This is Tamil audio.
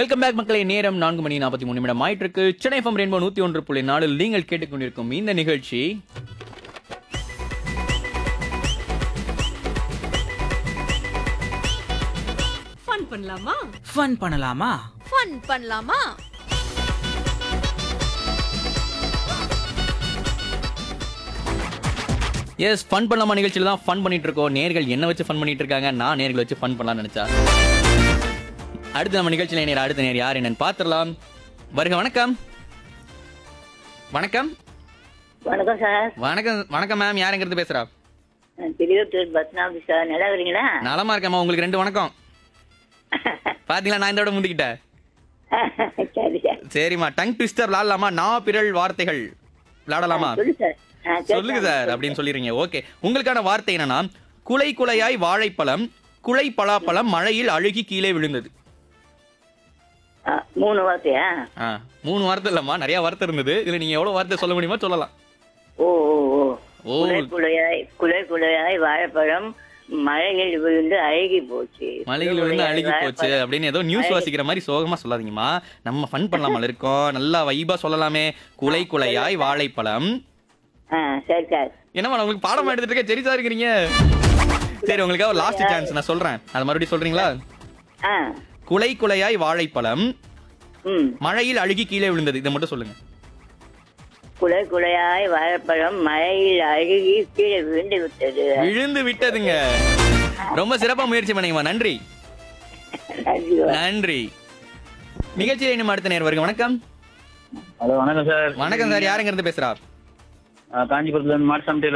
வெல்கம் பேக் மக்களை நேரம் நான்கு மணி நாற்பத்தி மூணு நிமிடம் ஆயிட்டு இருக்கு சென்னை எஃப்எம் ரெயின்போ நூத்தி ஒன்று புள்ளி நாலில் நீங்கள் கேட்டுக்கொண்டிருக்கும் இந்த நிகழ்ச்சி ஃபன் பண்ணலாமா ஃபன் பண்ணலாமா ஃபன் பண்ணலாமா எஸ் ஃபன் பண்ணலாமா நிகழ்ச்சியில தான் ஃபன் பண்ணிட்டு இருக்கோம் நேர்கள் என்ன வச்சு ஃபன் பண்ணிட்டு இருக்காங்க நான் நேர்கள் வச்சு ஃபன் பண்ணலாம்னு நினைச்சா அடுத்து நம்ம நிகழ்ச்சியில நேர் அடுத்த நேர் யார் என்னன்னு பார்த்துடலாம் வருக வணக்கம் வணக்கம் வணக்கம் சார் வணக்கம் வணக்கம் மேம் யாருங்கிறது பேசுறா நான் திருவத்தூர் பத்னாபதி சார் நல்லா இருக்கிறீங்களா நலமா இருக்கேம்மா உங்களுக்கு ரெண்டு வணக்கம் பாத்தீங்களா நான் இந்த விட முந்திக்கிட்டேன் சரி சார் சரிம்மா டங் ட்விஸ்டர் விளாடலாமா நான் பிறல் வார்த்தைகள் விளாடலாமா சொல்லு சார் ஆ, கேட்கலாம். சொல்லுங்க சார் அப்படின்னு சொல்லிடுறீங்க ஓகே உங்களுக்கான வார்த்தை என்னன்னா குலை குலையாய் வாழைப்பழம் குலை பலாப்பழம் மழையில் அழுகி கீழே விழுந்தது ஆ, மூணு வார்த்தையா ஆ மூணு வார்த்தை இல்லம்மா நிறைய வார்த்தை இருந்தது இதுல நீங்க எவ்வளவு வார்த்தை சொல்ல முடியுமோ சொல்லலாம் ஓ ஓ ஓ ஓ. குலை குலையாய் குலை குலையாய் வாழைப்பழம் மழையில் விழுந்து அழுகி போச்சு மலையில் விழுந்து அழுகி போச்சு அப்படின்னு ஏதோ நியூஸ் வாசிக்கிற மாதிரி சோகமா சொல்லாதீங்கம்மா நம்ம ஃபன் பண்ணலாமல் இருக்கோம் நல்லா வைபா சொல்லலாமே குலை குலையாய் வாழைப்பழம் ஆ சரி சார் என்னம்மா நான் உங்களுக்கு பாடம் எடுத்துட்டு இருக்கேன் சரிசா இருக்கிறீங்க சரி உங்களுக்காக ஒரு லாஸ்ட் சான்ஸ் நான் சொல்றேன் அது மறுபடியும் சொல்றீங்களா ஆ குலை குலையாய் வாழைப்பழம் ம் மழையில் அழுகி கீழே விழுந்தது இதை மட்டும் சொல்லுங்க குலை குலையாய் வாழைப்பழம் மழையில் அழுகி கீழே விழுந்து விட்டது விழுந்து விட்டதுங்க ரொம்ப சிறப்பா முயற்சி பண்ணீங்கம்மா நன்றி நன்றி நன்றி நிகழ்ச்சியில் இன்னும் அடுத்த நேர் வருங்க வணக்கம் ஹலோ வணக்கம் சார் வணக்கம் சார் யாருங்க இருந்து பேசுறா காஞ்சிபுரத்துல இருந்து மாட்டு